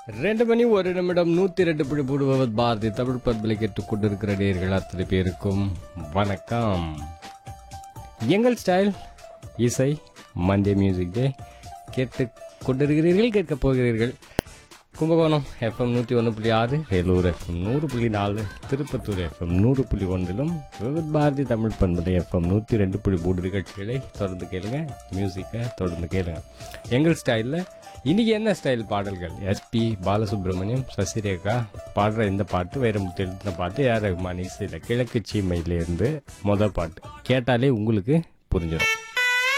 ரெண்டு மணி ஒரு நிமிடம் நூத்தி ரெண்டு புள்ளி போடுவது பாரதி தமிழ் பண்பலை கேட்டுக் கொண்டிருக்கிற நேர்கள் அத்தனை பேருக்கும் வணக்கம் எங்கள் ஸ்டைல் இசை மண்டே மியூசிக் டே கேட்டு கொண்டிருக்கிறீர்கள் கேட்கப் போகிறீர்கள் கும்பகோணம் எஃப்எம் நூற்றி ஒன்று புள்ளி ஆறு வேலூர் எஃப்எம் நூறு புள்ளி நாலு திருப்பத்தூர் எஃப்எம் நூறு புள்ளி ஒன்றிலும் விவித் பாரதி தமிழ் பண்பலை எஃப்எம் நூற்றி ரெண்டு புள்ளி மூணு நிகழ்ச்சிகளை தொடர்ந்து கேளுங்க மியூசிக்கை தொடர்ந்து கேளுங்க எங்கள் ஸ்டைலில் இன்னைக்கு என்ன ஸ்டைல் பாடல்கள் எஸ்பி பாலசுப்ரமணியம் சசிரேகா பாடுற இந்த பாட்டு வைரமுத்து எழுதின பாட்டு ஏஆர் ரஹ்மான் இசையில் கிழக்கு சீமையிலேருந்து மொதல் பாட்டு கேட்டாலே உங்களுக்கு புரிஞ்சிடும்